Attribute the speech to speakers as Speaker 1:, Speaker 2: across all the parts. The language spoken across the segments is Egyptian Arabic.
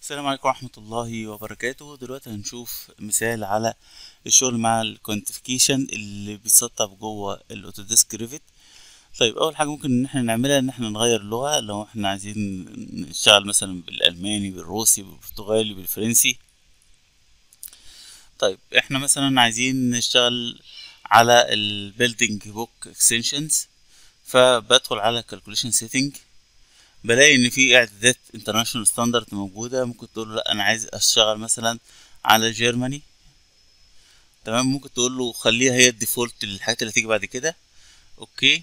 Speaker 1: السلام عليكم ورحمة الله وبركاته دلوقتي هنشوف مثال على الشغل مع الكوانتيفيكيشن اللي بيتسطب جوه الاوتوديسك ريفت طيب اول حاجة ممكن ان احنا نعملها ان احنا نغير اللغة لو احنا عايزين نشتغل مثلا بالالماني بالروسي بالبرتغالي بالفرنسي طيب احنا مثلا عايزين نشتغل على البيلدينج بوك اكستنشنز فبدخل على calculation setting بلاقي ان في اعدادات انترناشونال ستاندرد موجوده ممكن تقول له لا انا عايز اشتغل مثلا على جيرماني تمام ممكن تقول له خليها هي الديفولت للحاجات اللي هتيجي بعد كده اوكي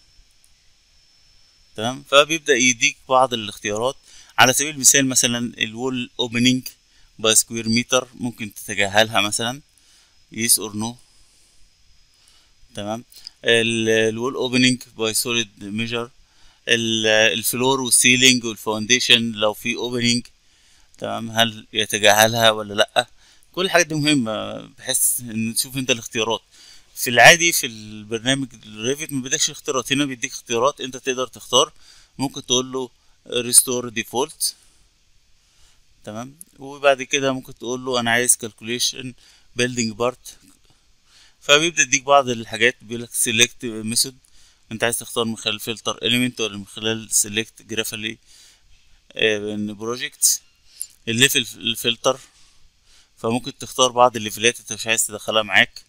Speaker 1: تمام فبيبدا يديك بعض الاختيارات على سبيل المثال مثلا الوول اوبننج باي سكوير متر ممكن تتجاهلها مثلا يس اور نو تمام الوول اوبننج باي سوليد ميجر الفلور والسيلينج والفاونديشن لو في اوبننج تمام هل يتجاهلها ولا لا كل الحاجات دي مهمه بحيث ان تشوف انت الاختيارات في العادي في البرنامج الريفت ما بيديكش اختيارات هنا بيديك اختيارات انت تقدر تختار ممكن تقول له ريستور ديفولت تمام وبعد كده ممكن تقول له انا عايز كالكوليشن بيلدينج بارت فبيبدا يديك بعض الحاجات بيقول لك سيلكت ميثود انت عايز تختار من خلال فلتر اليمنت ولا من خلال سيلكت جرافيكالي بروجكت الليفل الفلتر فممكن تختار بعض الليفلات انت مش عايز تدخلها معاك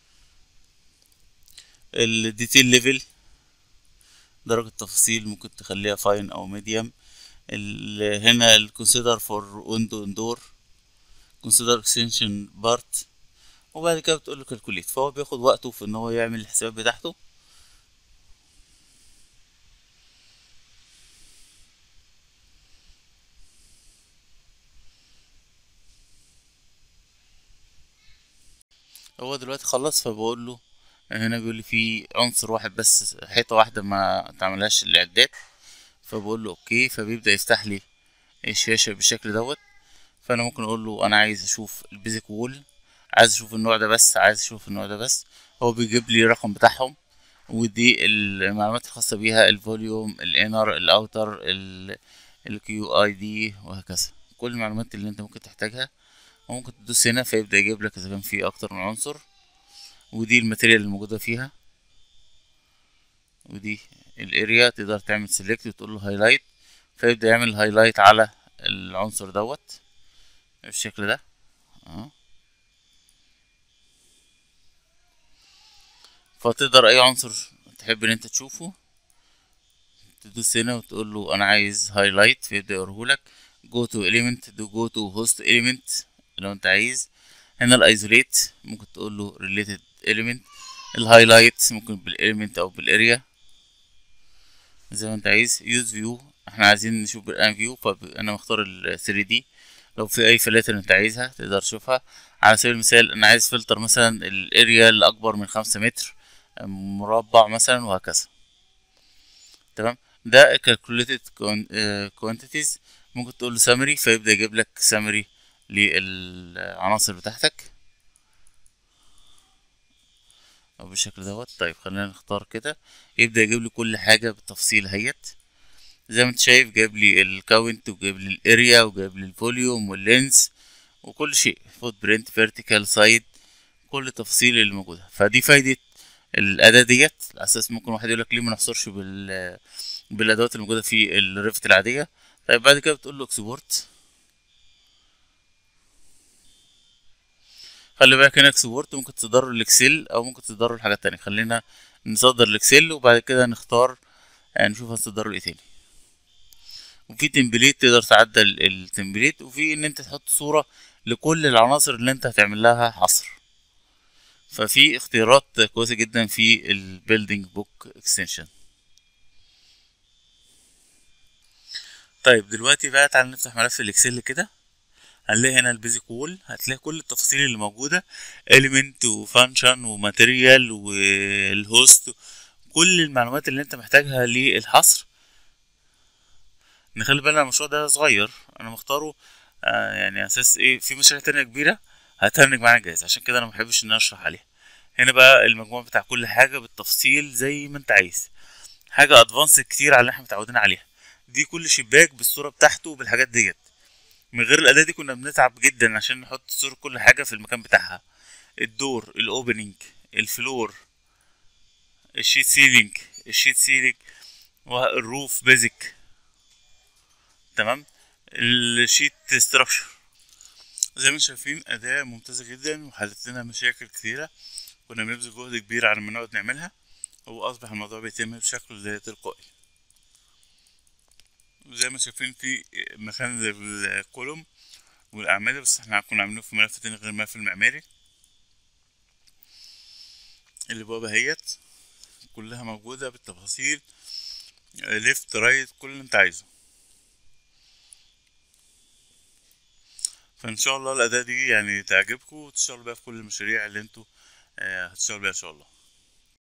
Speaker 1: الديتيل ليفل درجة التفاصيل ممكن تخليها فاين او ميديوم هنا الكونسيدر فور ويندو اندور كونسيدر اكستنشن بارت وبعد كده بتقول له كالكوليت فهو بياخد وقته في ان هو يعمل الحسابات بتاعته هو دلوقتي خلص فبقول له هنا بيقول لي في عنصر واحد بس حيطه واحده ما تعملهاش الاعداد فبقول له اوكي فبيبدا يفتح لي الشاشه بالشكل دوت فانا ممكن اقول له انا عايز اشوف البيزك وول عايز اشوف النوع ده بس عايز اشوف النوع ده بس هو بيجيب لي الرقم بتاعهم ودي المعلومات الخاصه بيها الفوليوم الانر الاوتر الكيو اي دي وهكذا كل المعلومات اللي انت ممكن تحتاجها وممكن تدوس هنا فيبدأ يجيب لك إذا كان في أكتر من عنصر ودي الماتيريال الموجودة فيها ودي الاريا تقدر تعمل سيلكت وتقول له هايلايت فيبدأ يعمل هايلايت على العنصر دوت بالشكل ده اه فتقدر أي عنصر تحب إن أنت تشوفه تدوس هنا وتقول له أنا عايز هايلايت فيبدأ يوريهولك جو تو element دو جو تو هوست element لو انت عايز هنا الايزوليت ممكن تقول له related element الهايلايت ممكن بالاليمنت او بالاريا زي ما انت عايز يوز فيو احنا عايزين نشوف بالان فيو فانا مختار ال 3 دي لو في اي فلاتر انت عايزها تقدر تشوفها على سبيل المثال انا عايز فلتر مثلا الاريا اللي اكبر من خمسة متر مربع مثلا وهكذا تمام ده calculated quantities ممكن تقول له سامري فيبدأ يجيب لك سامري للعناصر بتاعتك او بالشكل دوت طيب خلينا نختار كده يبدأ يجيب لي كل حاجة بالتفصيل هيت زي ما انت شايف جايب لي الكاونت وجايب لي الاريا وجايب لي الفوليوم واللينس وكل شيء فوت برنت فيرتيكال سايد كل التفاصيل اللي موجودة فدي فايدة الأداة ديت على أساس ممكن واحد يقول لك ليه ما نحصرش بال بالأدوات الموجودة في الريفت العادية طيب بعد كده بتقول له اكسبورت خلي بالك هنا اكسبورت ممكن تصدره الاكسل او ممكن تصدره لحاجات تانية خلينا نصدر الاكسل وبعد كده نختار نشوف هنصدره لايه تاني وفي تمبليت تقدر تعدل التمبليت وفي ان انت تحط صورة لكل العناصر اللي انت هتعمل لها حصر ففي اختيارات كويسة جدا في البيلدينج بوك اكستنشن طيب دلوقتي بقى تعالى نفتح ملف الاكسل كده هنلاقي هنا البيزك وول هتلاقي كل التفاصيل اللي موجوده element وفانكشن وماتيريال والهوست كل المعلومات اللي انت محتاجها للحصر نخلي بالنا المشروع ده صغير انا مختاره آه يعني اساس ايه في مشاريع تانية كبيره هتهنج معانا جاهز عشان كده انا محبش ان انا اشرح عليها هنا بقى المجموع بتاع كل حاجه بالتفصيل زي ما انت عايز حاجه ادفانس كتير على اللي احنا متعودين عليها دي كل شباك بالصوره بتاعته بالحاجات ديت من غير الاداة دي كنا بنتعب جدا عشان نحط صورة كل حاجة في المكان بتاعها الدور الاوبننج الفلور الشيت سيلينج الشيت سيلينج والروف بيزك تمام الشيت ستراكشر زي ما انتم شايفين أداة ممتازة جدا وحلت لنا مشاكل كتيرة كنا بنبذل جهد كبير على ما نقعد نعملها هو أصبح الموضوع بيتم بشكل تلقائي وزي ما شايفين في مكان الكولوم والأعمدة بس احنا كنا عاملينه في ملف تاني غير الملف المعماري البوابة اهيت كلها موجودة بالتفاصيل ليفت رايت كل اللي انت عايزه فان شاء الله الاداة دي يعني تعجبكم وتشتغلوا بيها في كل المشاريع اللي انتوا آه، هتشتغلوا بيها ان شاء الله